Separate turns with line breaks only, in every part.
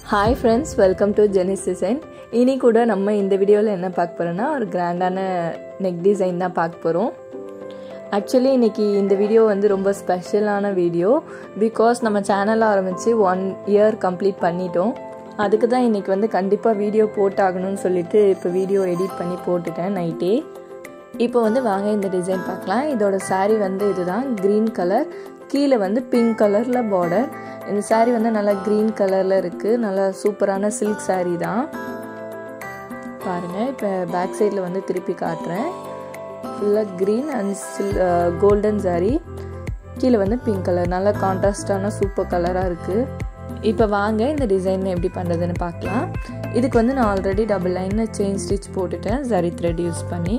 hi friends welcome to ஜெனிஸ் design இனி கூட நம்ம இந்த வீடியோவில் என்ன பார்க்க போகிறோன்னா ஒரு கிராண்டான நெக் டிசைன் தான் பார்க்க போகிறோம் ஆக்சுவலி இன்றைக்கி இந்த வீடியோ வந்து ரொம்ப ஸ்பெஷலான வீடியோ பிகாஸ் நம்ம சேனல் ஆரம்பித்து ஒன் இயர் கம்ப்ளீட் பண்ணிட்டோம் அதுக்கு தான் இன்றைக்கி வந்து கண்டிப்பாக வீடியோ போட்டாகணும்னு சொல்லிட்டு இப்போ வீடியோ எடிட் பண்ணி போட்டுட்டேன் நைட்டே இப்போ வந்து வாங்க இந்த டிசைன் பார்க்கலாம் இதோட சாரீ வந்து இதுதான் க்ரீன் கலர் கீழே வந்து பிங்க் கலரில் பார்டர் இந்த சாரீ வந்து நல்லா க்ரீன் கலரில் இருக்குது நல்லா சூப்பரான சில்க் சாரீ தான் பாருங்கள் இப்போ பேக் சைடில் வந்து திருப்பி காட்டுறேன் ஃபுல்லாக க்ரீன் அண்ட் சில் கோல்டன் சாரீ கீழே வந்து பிங்க் கலர் நல்லா கான்ட்ராஸ்டான சூப்பர் கலராக இருக்குது இப்போ வாங்க இந்த டிசைன் எப்படி பண்ணுறதுன்னு பார்க்கலாம் இதுக்கு வந்து நான் ஆல்ரெடி டபுள் லைனில் செயின் ஸ்டிச் போட்டுட்டேன் ஜரி த்ரெட் யூஸ் பண்ணி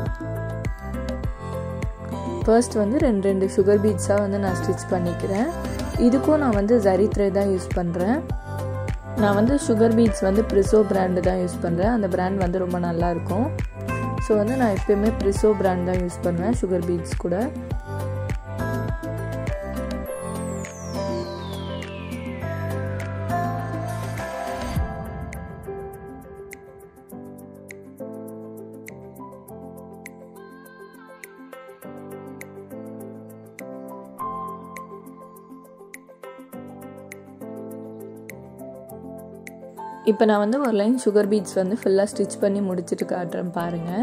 ஃபர்ஸ்ட் வந்து ரெண்டு ரெண்டு சுகர் பீட்ஸாக வந்து நான் ஸ்டிச் பண்ணிக்கிறேன் இதுக்கும் நான் வந்து ஜரி த்ரெட் தான் யூஸ் பண்ணுறேன் நான் வந்து சுகர் பீட்ஸ் வந்து ப்ரிசோ பிராண்டு தான் யூஸ் பண்ணுறேன் அந்த பிராண்ட் வந்து ரொம்ப நல்லாயிருக்கும் ஸோ வந்து நான் எப்பயுமே ப்ரிசோ பிராண்ட் தான் யூஸ் பண்ணுவேன் சுகர் பீட்ஸ் கூட இப்போ நான் வந்து ஒரு லைன் சுகர் பீட்ஸ் வந்து ஃபுல்லாக ஸ்டிச் பண்ணி முடிச்சுட்டு காட்டுறேன் பாருங்கள்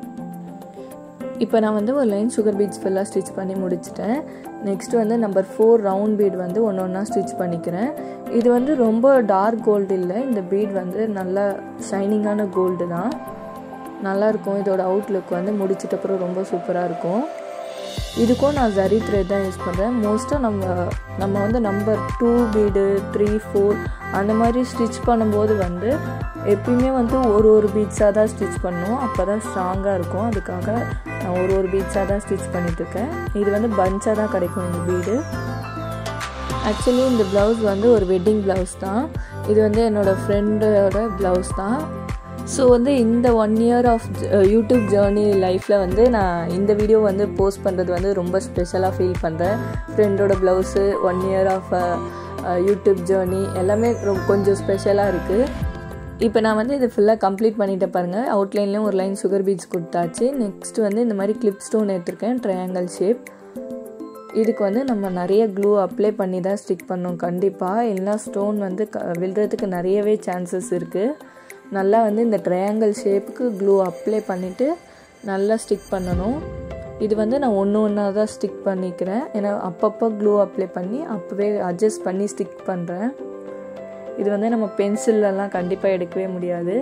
இப்போ நான் வந்து ஒரு லைன் சுகர் பீட்ஸ் ஃபுல்லாக ஸ்டிச் பண்ணி முடிச்சிட்டேன் நெக்ஸ்ட் வந்து நம்பர் ஃபோர் ரவுண்ட் பீட் வந்து ஒன்று ஒன்றா ஸ்டிச் பண்ணிக்கிறேன் இது வந்து ரொம்ப டார்க் கோல்டு இல்லை இந்த பீட் வந்து நல்லா ஷைனிங்கான கோல்டு தான் நல்லாயிருக்கும் இதோட அவுட்லுக் வந்து முடிச்சிட்டப்புறம் ரொம்ப சூப்பராக இருக்கும் இதுக்கும் நான் ஜரி த்ரெட் தான் யூஸ் பண்ணுறேன் மோஸ்ட்டாக நம்ம நம்ம வந்து number two bead three four அந்த மாதிரி ஸ்டிச் பண்ணும்போது வந்து எப்பயுமே வந்து ஒரு ஒரு பீட்ஸாக தான் ஸ்டிச் பண்ணுவோம் அப்போ தான் ஸ்ட்ராங்காக இருக்கும் அதுக்காக நான் ஒரு ஒரு பீட்ஸாக தான் ஸ்டிச் பண்ணிட்டுருக்கேன் இது வந்து பஞ்சாக தான் கிடைக்கும் இந்த பீடு ஆக்சுவலி இந்த ப்ளவுஸ் வந்து ஒரு வெட்டிங் ப்ளவுஸ் தான் இது வந்து என்னோடய ஃப்ரெண்டோட ப்ளவுஸ் தான் ஸோ வந்து இந்த one year of YouTube journey லைஃப்பில் வந்து நான் இந்த வீடியோ வந்து போஸ்ட் பண்ணுறது வந்து ரொம்ப ஸ்பெஷலாக ஃபீல் பண்ணுறேன் ஃப்ரெண்டோட blouse one year of YouTube journey எல்லாமே ரொம்ப கொஞ்சம் ஸ்பெஷலாக இருக்குது இப்போ நான் வந்து இது ஃபுல்லாக கம்ப்ளீட் பண்ணிட்டு பாருங்கள் அவுட்லைன்லேயும் ஒரு லைன் சுகர் பீட்ஸ் கொடுத்தாச்சு நெக்ஸ்ட் வந்து இந்த மாதிரி கிளிப் ஸ்டோன் எடுத்திருக்கேன் ட்ரையாங்கல் ஷேப் இதுக்கு வந்து நம்ம நிறைய க்ளூ அப்ளை பண்ணி தான் ஸ்டிக் பண்ணோம் கண்டிப்பாக எல்லா ஸ்டோன் வந்து க விழுறதுக்கு நிறையவே சான்சஸ் இருக்குது நல்லா வந்து இந்த ட்ரையாங்கிள் ஷேப்புக்கு க்ளூ அப்ளை பண்ணிவிட்டு நல்லா ஸ்டிக் பண்ணணும் இது வந்து நான் ஒன்று ஒன்றா தான் ஸ்டிக் பண்ணிக்கிறேன் ஏன்னா அப்பப்போ க்ளூ அப்ளை பண்ணி அப்போவே அட்ஜஸ்ட் பண்ணி ஸ்டிக் பண்ணுறேன் இது வந்து நம்ம பென்சிலெலாம் கண்டிப்பாக எடுக்கவே முடியாது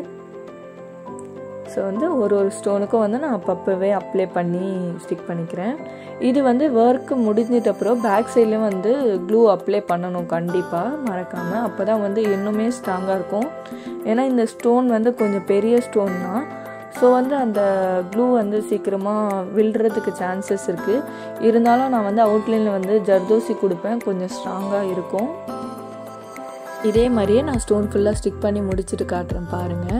ஸோ வந்து ஒரு ஒரு ஸ்டோனுக்கும் வந்து நான் அப்பப்போவே அப்ளை பண்ணி ஸ்டிக் பண்ணிக்கிறேன் இது வந்து ஒர்க்கு முடிஞ்சிட்டப்புறம் பேக் சைட்லேயும் வந்து க்ளூ அப்ளை பண்ணணும் கண்டிப்பாக மறக்காமல் அப்போ தான் வந்து இன்னுமே ஸ்ட்ராங்காக இருக்கும் ஏன்னா இந்த ஸ்டோன் வந்து கொஞ்சம் பெரிய ஸ்டோன் தான் ஸோ வந்து அந்த க்ளூ வந்து சீக்கிரமாக விழுறதுக்கு சான்சஸ் இருக்குது இருந்தாலும் நான் வந்து அவுட்லைனில் வந்து ஜர்தோசி கொடுப்பேன் கொஞ்சம் ஸ்ட்ராங்காக இருக்கும் இதே மாதிரியே நான் ஸ்டோன் ஃபுல்லாக ஸ்டிக் பண்ணி முடிச்சுட்டு காட்டுறேன் பாருங்கள்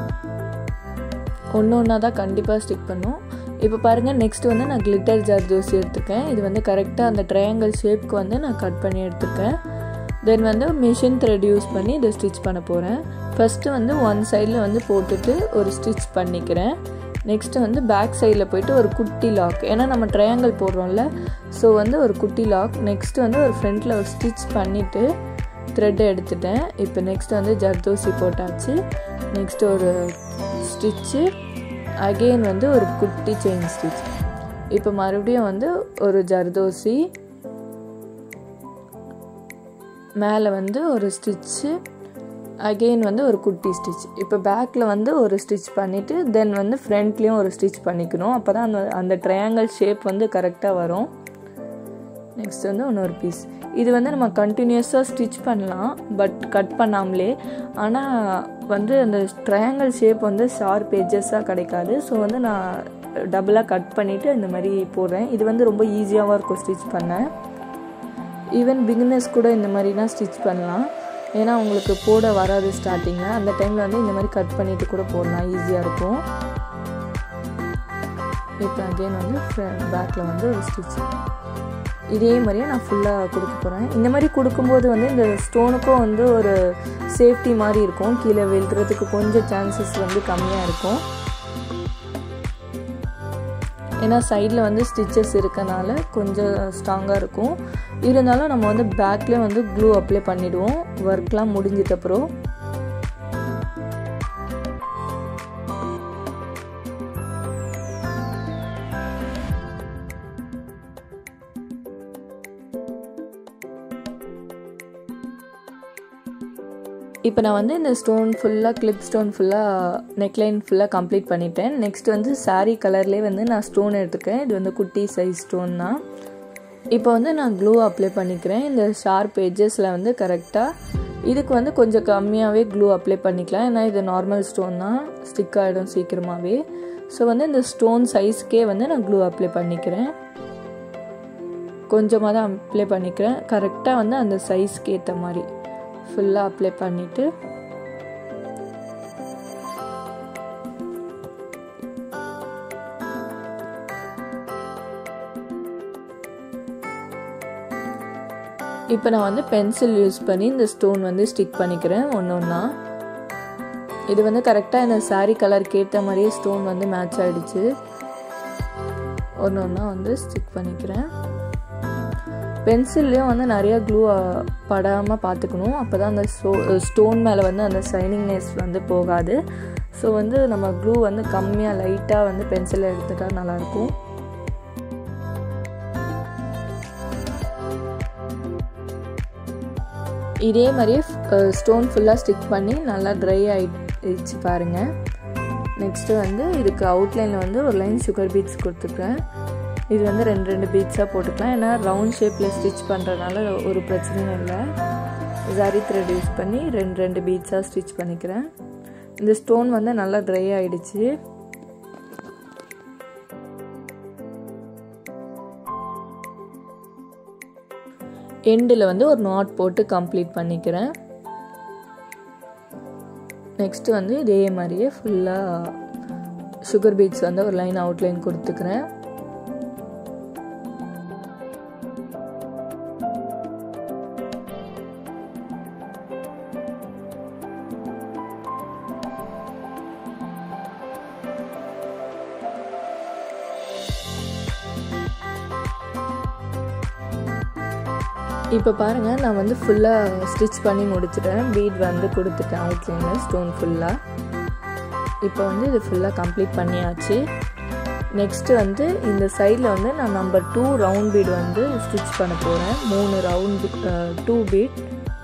ஒன்று ஒன்றா தான் கண்டிப்பாக ஸ்டிக் பண்ணும் இப்போ பாருங்கள் நெக்ஸ்ட் வந்து நான் கிளிட்டர் ஜர்தோசி எடுத்துக்கேன் இது வந்து கரெக்டாக அந்த ட்ரையாங்கிள் ஷேப்க்கு வந்து நான் கட் பண்ணி எடுத்துருக்கேன் தென் வந்து மிஷின் த்ரெட் யூஸ் பண்ணி இதை ஸ்டிச் பண்ண போகிறேன் ஃபஸ்ட்டு வந்து ஒன் சைடில் வந்து போட்டுட்டு ஒரு ஸ்டிச் பண்ணிக்கிறேன் நெக்ஸ்ட்டு வந்து பேக் சைடில் போயிட்டு ஒரு குட்டி லாக் ஏன்னா நம்ம ட்ரையாங்கிள் போடுறோம்ல ஸோ வந்து ஒரு குட்டி லாக் நெக்ஸ்ட் வந்து ஒரு ஃப்ரண்ட்டில் ஒரு ஸ்டிச் பண்ணிவிட்டு த்ரெட்டை எடுத்துட்டேன் இப்போ நெக்ஸ்ட் வந்து ஜர்தோசி போட்டாச்சு நெக்ஸ்ட் ஒரு ஸ்டிச்சு அகெயின் வந்து ஒரு குட்டி செயின் ஸ்டிச் இப்போ மறுபடியும் வந்து ஒரு ஜர்தோசி மேலே வந்து ஒரு ஸ்டிச்சு அகெயின் வந்து ஒரு குட்டி ஸ்டிச் இப்போ பேக்கில் வந்து ஒரு ஸ்டிச் பண்ணிவிட்டு தென் வந்து ஃப்ரண்ட்லேயும் ஒரு ஸ்டிச் பண்ணிக்கணும் அப்போ தான் அந்த அந்த ட்ரையாங்கிள் ஷேப் வந்து கரெக்டாக வரும் நெக்ஸ்ட் வந்து இன்னொரு பீஸ் இது வந்து நம்ம கண்டினியூஸாக ஸ்டிச் பண்ணலாம் பட் கட் பண்ணாமலே ஆனால் வந்து அந்த ட்ரையாங்கிள் ஷேப் வந்து ஷார்ப் எஜஸாக கிடைக்காது ஸோ வந்து நான் டபுளாக கட் பண்ணிவிட்டு இந்த மாதிரி போடுறேன் இது வந்து ரொம்ப ஈஸியாகவும் இருக்கும் ஸ்டிச் பண்ண ஈவன் பிகினர்ஸ் கூட இந்த மாதிரிலாம் ஸ்டிச் பண்ணலாம் ஏன்னா உங்களுக்கு போட வராது ஸ்டார்டிங்கில் அந்த டைமில் வந்து இந்த மாதிரி கட் பண்ணிவிட்டு கூட போடலாம் ஈஸியாக இருக்கும் இப்போ அகெயின் வந்து பேக்கில் வந்து ஒரு ஸ்டிச் இதே மாதிரியே நான் ஃபுல்லாக கொடுக்க போகிறேன் இந்த மாதிரி கொடுக்கும்போது வந்து இந்த ஸ்டோனுக்கும் வந்து ஒரு சேஃப்டி மாதிரி இருக்கும் கீழே விழுறதுக்கு கொஞ்சம் சான்சஸ் வந்து கம்மியாக இருக்கும் ஏன்னா சைடில் வந்து ஸ்டிச்சஸ் இருக்கனால கொஞ்சம் ஸ்ட்ராங்காக இருக்கும் இருந்தாலும் நம்ம வந்து பேக்லேயே வந்து க்ளூ அப்ளை பண்ணிவிடுவோம் ஒர்க்லாம் முடிஞ்சிட்ட அப்புறம் இப்போ நான் வந்து இந்த ஸ்டோன் ஃபுல்லாக கிளிப் ஸ்டோன் ஃபுல்லாக நெக்லைன் ஃபுல்லாக கம்ப்ளீட் பண்ணிட்டேன் நெக்ஸ்ட் வந்து சாரீ கலர்லேயே வந்து நான் ஸ்டோன் எடுத்துக்கேன் இது வந்து குட்டி சைஸ் ஸ்டோன் தான் இப்போ வந்து நான் க்ளூ அப்ளை பண்ணிக்கிறேன் இந்த ஷார்ப் எஜஸில் வந்து கரெக்டாக இதுக்கு வந்து கொஞ்சம் கம்மியாகவே க்ளூ அப்ளை பண்ணிக்கலாம் ஏன்னா இது நார்மல் ஸ்டோன் தான் ஸ்டிக் ஆகிடும் சீக்கிரமாகவே ஸோ வந்து இந்த ஸ்டோன் சைஸ்க்கே வந்து நான் க்ளூ அப்ளை பண்ணிக்கிறேன் கொஞ்சமாக தான் அப்ளை பண்ணிக்கிறேன் கரெக்டாக வந்து அந்த சைஸ்க்கு ஏற்ற மாதிரி ஃபுல்லாக அப்ளை பண்ணிவிட்டு இப்போ நான் வந்து பென்சில் யூஸ் பண்ணி இந்த ஸ்டோன் வந்து ஸ்டிக் பண்ணிக்கிறேன் ஒன்று ஒன்றா இது வந்து கரெக்டாக இந்த சாரீ கலருக்கு ஏற்ற மாதிரியே ஸ்டோன் வந்து மேட்ச் ஆகிடுச்சு ஒன்று ஒன்றா வந்து ஸ்டிக் பண்ணிக்கிறேன் பென்சில்லையும் வந்து நிறையா க்ளூ படாமல் பார்த்துக்கணும் அப்போ தான் அந்த ஸ்டோ ஸ்டோன் மேலே வந்து அந்த ஷைனிங்னஸ் வந்து போகாது ஸோ வந்து நம்ம க்ளூ வந்து கம்மியாக லைட்டாக வந்து பென்சிலை எடுத்துட்டால் நல்லாயிருக்கும் இதே மாதிரியே ஸ்டோன் ஃபுல்லாக ஸ்டிக் பண்ணி நல்லா ட்ரை ஆகிடுச்சு பாருங்கள் நெக்ஸ்ட்டு வந்து இதுக்கு அவுட்லைனில் வந்து ஒரு லைன் சுகர் பீட்ஸ் கொடுத்துருக்கேன் இது வந்து ரெண்டு ரெண்டு பீட்ஸாக போட்டுக்கலாம் ஏன்னா ரவுண்ட் ஷேப்பில் ஸ்டிச் பண்ணுறதுனால ஒரு பிரச்சனையும் இல்லை ஜரி த்ரெட் யூஸ் பண்ணி ரெண்டு ரெண்டு பீட்ஸாக ஸ்டிச் பண்ணிக்கிறேன் இந்த ஸ்டோன் வந்து நல்லா ட்ரை ஆகிடுச்சு எண்டில் வந்து ஒரு நாட் போட்டு கம்ப்ளீட் பண்ணிக்கிறேன் நெக்ஸ்ட்டு வந்து இதே மாதிரியே ஃபுல்லாக சுகர் பீட்ஸ் வந்து ஒரு லைன் அவுட்லைன் கொடுத்துக்கிறேன் இப்போ பாருங்கள் நான் வந்து ஃபுல்லாக ஸ்டிச் பண்ணி முடிச்சிட்டேன் பீட் வந்து கொடுத்துட்டேன் அவுட்லைனில் ஸ்டோன் ஃபுல்லாக இப்போ வந்து இது ஃபுல்லாக கம்ப்ளீட் பண்ணியாச்சு நெக்ஸ்ட்டு வந்து இந்த சைடில் வந்து நான் நம்பர் டூ ரவுண்ட் பீட் வந்து ஸ்டிச் பண்ண போகிறேன் மூணு ரவுண்ட் டூ பீட்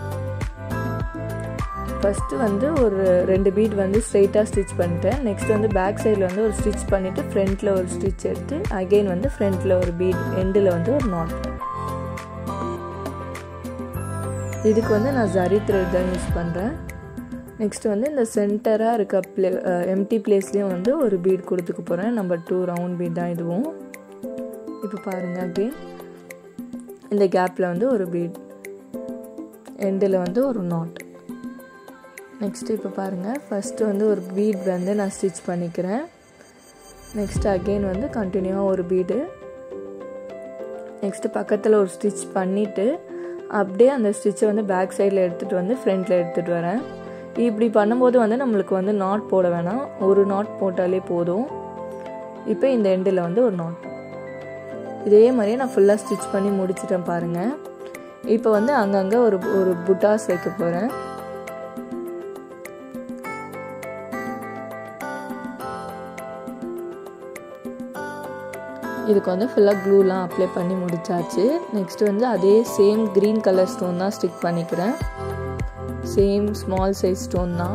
ஃபஸ்ட்டு வந்து ஒரு ரெண்டு பீட் வந்து ஸ்ட்ரெயிட்டாக ஸ்டிச் பண்ணிட்டேன் நெக்ஸ்ட் வந்து பேக் சைடில் வந்து ஒரு ஸ்டிச் பண்ணிவிட்டு ஃப்ரண்ட்டில் ஒரு ஸ்டிச் எடுத்து அகெயின் வந்து ஃப்ரண்ட்டில் ஒரு பீட் எண்டில் வந்து ஒரு நாட் இதுக்கு வந்து நான் ஜரி த்ரெட் தான் யூஸ் பண்ணுறேன் நெக்ஸ்ட் வந்து இந்த சென்டராக இருக்க ப்ளே எம்டி பிளேஸ்லேயும் வந்து ஒரு பீட் கொடுத்துக்க போகிறேன் நம்பர் டூ ரவுண்ட் பீட் தான் இதுவும் இப்போ பாருங்கள் அகெயின் இந்த கேப்பில் வந்து ஒரு பீட் எண்டில் வந்து ஒரு நாட் நெக்ஸ்ட்டு இப்போ பாருங்கள் ஃபஸ்ட்டு வந்து ஒரு பீட் வந்து நான் ஸ்டிச் பண்ணிக்கிறேன் நெக்ஸ்ட் அகெயின் வந்து கண்டினியூவாக ஒரு பீடு நெக்ஸ்ட்டு பக்கத்தில் ஒரு ஸ்டிச் பண்ணிவிட்டு அப்படியே அந்த ஸ்டிச்சை வந்து பேக் சைடில் எடுத்துகிட்டு வந்து ஃப்ரண்ட்டில் எடுத்துகிட்டு வரேன் இப்படி பண்ணும்போது வந்து நம்மளுக்கு வந்து நாட் போட வேணாம் ஒரு நாட் போட்டாலே போதும் இப்போ இந்த எண்டில் வந்து ஒரு நாட் இதே மாதிரியே நான் ஃபுல்லாக ஸ்டிச் பண்ணி முடிச்சிட்டேன் பாருங்கள் இப்போ வந்து அங்கங்கே ஒரு ஒரு புட்டாஸ் வைக்க போகிறேன் இதுக்கு வந்து ஃபுல்லாக க்ளூலாம் அப்ளை பண்ணி முடிச்சாச்சு நெக்ஸ்ட் வந்து அதே சேம் க்ரீன் கலர் ஸ்டோன் தான் ஸ்டிக் பண்ணிக்கிறேன் சேம் ஸ்மால் சைஸ் ஸ்டோன் தான்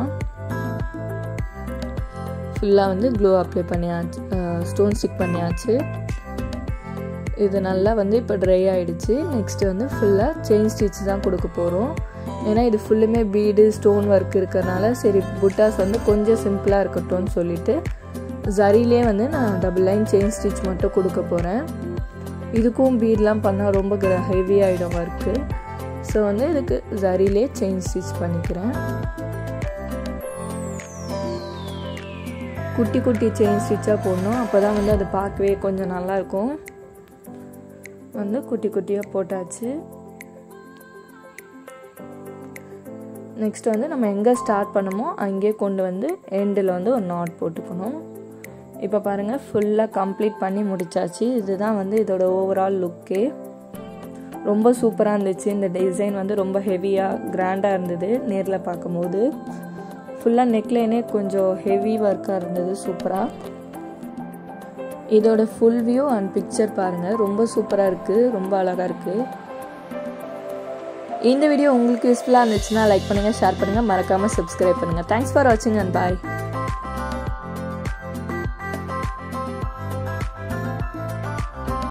ஃபுல்லாக வந்து க்ளூ அப்ளை பண்ணியாச்சு ஸ்டோன் ஸ்டிக் பண்ணியாச்சு இது நல்லா வந்து இப்போ ட்ரை ஆகிடுச்சு நெக்ஸ்ட்டு வந்து ஃபுல்லாக செயின் ஸ்டிச் தான் கொடுக்க போகிறோம் ஏன்னா இது ஃபுல்லுமே பீடு ஸ்டோன் ஒர்க் இருக்கிறனால சரி புட்டாஸ் வந்து கொஞ்சம் சிம்பிளாக இருக்கட்டும்னு சொல்லிட்டு ஜரிலே வந்து நான் டபுள் லைன் செயின் ஸ்டிச் மட்டும் கொடுக்க போகிறேன் இதுக்கும் பீட்லாம் பண்ணால் ரொம்ப ஹெவி ஆகிடும் ஒர்க்கு ஸோ வந்து இதுக்கு ஜரிலே செயின் ஸ்டிச் பண்ணிக்கிறேன் குட்டி குட்டி செயின் ஸ்டிச்சாக போடணும் அப்போ தான் வந்து அது பார்க்கவே கொஞ்சம் நல்லாயிருக்கும் வந்து குட்டி குட்டியாக போட்டாச்சு நெக்ஸ்ட் வந்து நம்ம எங்கே ஸ்டார்ட் பண்ணமோ அங்கேயே கொண்டு வந்து எண்டில் வந்து ஒரு நாட் போட்டுக்கணும் இப்போ பாருங்கள் ஃபுல்லாக கம்ப்ளீட் பண்ணி முடிச்சாச்சு இதுதான் வந்து இதோட ஓவரால் லுக்கே ரொம்ப சூப்பராக இருந்துச்சு இந்த டிசைன் வந்து ரொம்ப ஹெவியாக கிராண்டாக இருந்தது நேரில் பார்க்கும்போது ஃபுல்லாக நெக்லைனே கொஞ்சம் ஹெவி ஒர்க்காக இருந்தது சூப்பராக இதோட ஃபுல் வியூ அண்ட் பிக்சர் பாருங்கள் ரொம்ப சூப்பராக இருக்குது ரொம்ப அழகாக இருக்குது இந்த வீடியோ உங்களுக்கு யூஸ்ஃபுல்லாக இருந்துச்சுன்னா லைக் பண்ணுங்கள் ஷேர் பண்ணுங்கள் மறக்காமல் சப்ஸ்கிரைப் பண்ணுங்கள் தேங்க்ஸ் ஃபார் வாட்சிங் அண்ட் பாய்